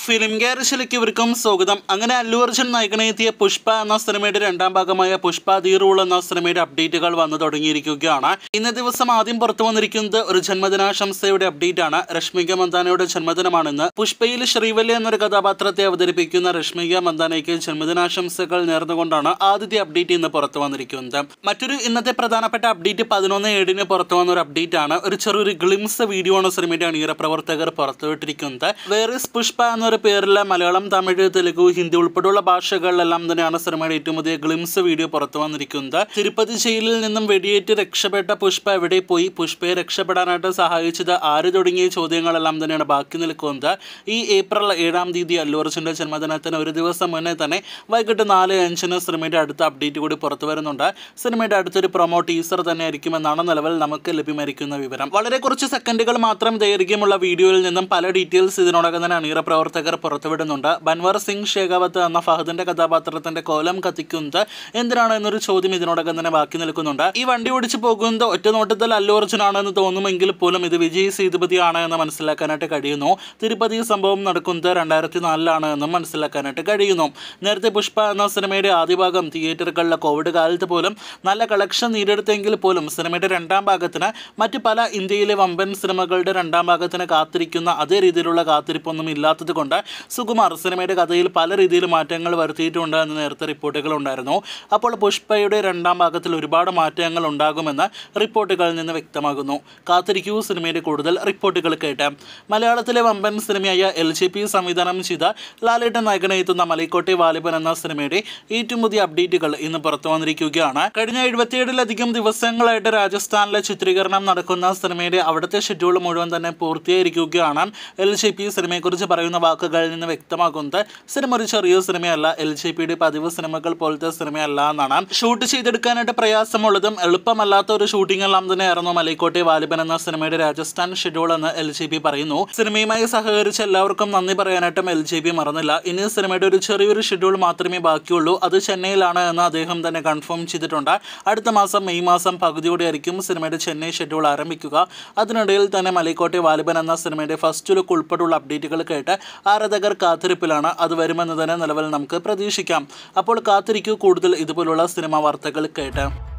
film ഗ്യാരേജിലേക്ക് ഇവർക്കും സ്വാഗതം അങ്ങനെ അല്ലു അർജുൻ നായകനെത്തിയ പുഷ്പ എന്ന സിനിമയുടെ രണ്ടാം ഭാഗമായ പുഷ്പ ദി റൂൾ എന്ന സിനിമയുടെ അപ്ഡേറ്റുകൾ വന്നു തുടങ്ങിയിരിക്കുകയാണ് ഇന്ന ദിവസം ആദ്യം പുറത്തു വന്നിരിക്കുന്നത് ഒരു ജന്മദിനാശംസയുടെ അപ്ഡേറ്റ് ആണ് രശ്മിക മന്ദാനയുടെ ജന്മദിനമാണെന്ന് പുഷ്പയിൽ ശ്രീവല്ലി എന്നൊരു കഥാപാത്രത്തെ അവതരിപ്പിക്കുന്ന രശ്മിക മന്ദാനയ്ക്ക് ജന്മദിനാശംസകൾ നേർന്നുകൊണ്ടാണ് ആദ്യത്തെ അപ്ഡേറ്റ് ഇന്ന് പുറത്തു വന്നിരിക്കുന്നത് മറ്റൊരു ഇന്നത്തെ പ്രധാനപ്പെട്ട അപ്ഡേറ്റ് പതിനൊന്ന് ഏഴിന് പുറത്തു വന്ന ഒരു അപ്ഡേറ്റ് ആണ് ഒരു ചെറിയൊരു ഗ്ലിംസ് വീഡിയോ ആണ് സിനിമയുടെ അണിയറ പ്രവർത്തകർ പുറത്തുവിട്ടിരിക്കുന്നത് വേറെ പുഷ്പ എന്നൊരു പേരിലെ മലയാളം തമിഴ് തെലുഗു ഹിന്ദി ഉൾപ്പെടെയുള്ള ഭാഷകളിലെല്ലാം തന്നെയാണ് സിനിമയുടെ ഏറ്റവും പുതിയ ഗ്ലിംസ് വീഡിയോ പുറത്തു വന്നിരിക്കുന്നത് തിരുപ്പതി ജയിലിൽ നിന്നും വെടിയേറ്റ് രക്ഷപ്പെട്ട പുഷ്പ എവിടെ പോയി പുഷ്പയെ രക്ഷപ്പെടാനായിട്ട് സഹായിച്ചത് ആര് തുടങ്ങിയ ചോദ്യങ്ങളെല്ലാം തന്നെയാണ് ബാക്കി നിൽക്കുന്നത് ഈ ഏപ്രിൽ ഏഴാം തീയതി അല്ലു അർജുൻ്റെ ജന്മദിനത്തിന് ഒരു ദിവസം മുന്നേ തന്നെ വൈകിട്ട് നാല് അഞ്ചിന് സിനിമയുടെ അടുത്ത അപ്ഡേറ്റ് കൂടി പുറത്തു വരുന്നുണ്ട് സിനിമയുടെ അടുത്തൊരു പ്രൊമോ ടീസർ തന്നെ ആയിരിക്കുമെന്നാണ് നിലവിൽ നമുക്ക് ലഭ്യമായിരിക്കുന്ന വിവരം വളരെ കുറച്ച് സെക്കൻഡുകൾ മാത്രം ദൈർഘ്യമുള്ള വീഡിയോയിൽ നിന്നും പല ഡീറ്റെയിൽസ് ഇതിനോടകം തന്നെ അണിയറ പ്രവർത്തകർ പുറത്തുവിടുന്നുണ്ട് ബൻവർ സിംഗ് ഷേഖാവത്ത് എന്ന ഫഹദിന്റെ കഥാപാത്രത്തിന്റെ കോലം കത്തിക്കുന്നത് എന്തിനാണ് എന്നൊരു ചോദ്യം ഇതിനോടകം തന്നെ ബാക്കി നിൽക്കുന്നുണ്ട് ഈ വണ്ടി ഓടിച്ചു പോകുന്നത് ഒറ്റ നോട്ടത്തിൽ അല്ലു അർജുനാണെന്ന് തോന്നുമെങ്കിൽ പോലും ഇത് വിജയ് സേതുപതി ആണ് എന്ന് മനസ്സിലാക്കാനായിട്ട് കഴിയുന്നു തിരുപ്പതി സംഭവം നടക്കുന്നത് രണ്ടായിരത്തി നാലിലാണ് എന്നും മനസ്സിലാക്കാനായിട്ട് കഴിയുന്നു നേരത്തെ പുഷ്പ എന്ന സിനിമയുടെ ആദ്യ ഭാഗം തിയേറ്ററുകളിലെ കോവിഡ് കാലത്ത് പോലും നല്ല കളക്ഷൻ നേടിയെടുത്തെങ്കിൽ പോലും സിനിമയുടെ രണ്ടാം ഭാഗത്തിന് മറ്റ് പല ഇന്ത്യയിലെ വമ്പൻ സിനിമകളുടെ രണ്ടാം ഭാഗത്തിന് കാത്തിരിക്കുന്ന അതേ രീതിയിലുള്ള കാത്തിരിപ്പൊന്നും ഇല്ലാത്തത് കൊണ്ട് സുകുമാർ സിനിമയുടെ കഥയിൽ പല രീതിയിൽ മാറ്റങ്ങൾ വരുത്തിയിട്ടുണ്ട് എന്ന് നേരത്തെ റിപ്പോർട്ടുകൾ ഉണ്ടായിരുന്നു അപ്പോൾ പുഷ്പയുടെ രണ്ടാം ഭാഗത്തിൽ ഒരുപാട് മാറ്റങ്ങൾ ഉണ്ടാകുമെന്ന് റിപ്പോർട്ടുകളിൽ നിന്ന് വ്യക്തമാകുന്നു കാത്തിരിക്കൂ സിനിമയുടെ കൂടുതൽ റിപ്പോർട്ടുകൾ കേട്ട് മലയാളത്തിലെ വമ്പൻ സിനിമയായ എൽ ജെ പി സംവിധാനം ചെയ്ത ലാലേട്ടൻ നായകനെ എത്തുന്ന മലൈക്കോട്ടെ വാലിബൻ എന്ന സിനിമയുടെ ഏറ്റവും പുതിയ അപ്ഡേറ്റുകൾ ഇന്ന് പുറത്തു വന്നിരിക്കുകയാണ് കഴിഞ്ഞ എഴുപത്തിയേഴിലധികം ദിവസങ്ങളായിട്ട് രാജസ്ഥാനിലെ ചിത്രീകരണം നടക്കുന്ന സിനിമയുടെ അവിടുത്തെ ഷെഡ്യൂൾ മുഴുവൻ തന്നെ പൂർത്തിയായിരിക്കുകയാണ് എൽ ജെ പി സിനിമയെക്കുറിച്ച് പറയുന്ന വാക്കുകളിൽ നിന്ന് വ്യക്തമാക്കുന്നത് സിനിമ ഒരു ചെറിയ സിനിമയല്ല എൽ ജെ പിയുടെ പതിവ് സിനിമകൾ പോലത്തെ സിനിമയല്ല എന്നാണ് ഷൂട്ട് ചെയ്തെടുക്കാനായിട്ട് പ്രയാസമുള്ളതും എളുപ്പമല്ലാത്ത ഒരു ഷൂട്ടിംഗ് എല്ലാം തന്നെയായിരുന്നു മലൈക്കോട്ടെ വാലിബൻ എന്ന സിനിമയുടെ രാജസ്ഥാൻ ഷെഡ്യൂൾ എന്ന് എൽ ജെ പി പറയുന്നു സിനിമയുമായി സഹകരിച്ച എല്ലാവർക്കും നന്ദി പറയാനായിട്ടും എൽ ജെ പി മറന്നില്ല ഇനി സിനിമയുടെ ഒരു ചെറിയൊരു ഷെഡ്യൂൾ മാത്രമേ ബാക്കിയുള്ളൂ അത് ചെന്നൈയിലാണ് എന്ന് അദ്ദേഹം തന്നെ കൺഫേം ചെയ്തിട്ടുണ്ട് അടുത്ത മാസം മെയ് മാസം പകുതിയോടെ ആയിരിക്കും സിനിമയുടെ ചെന്നൈ ഷെഡ്യൂൾ ആരംഭിക്കുക അതിനിടയിൽ തന്നെ മലൈക്കോട്ടെ വാലിബൻ എന്ന സിനിമയുടെ ഫസ്റ്റ് ലുക്ക് ഉൾപ്പെടെയുള്ള അപ്ഡേറ്റുകൾ കേട്ട് ആരാധകർ കാത്തിരിപ്പിലാണ് അത് വരുമെന്ന് തന്നെ നിലവിൽ നമുക്ക് പ്രതീക്ഷിക്കാം അപ്പോൾ കാത്തിരിക്കൂ കൂടുതൽ ഇതുപോലുള്ള സിനിമാ വാർത്തകൾ കേട്ട്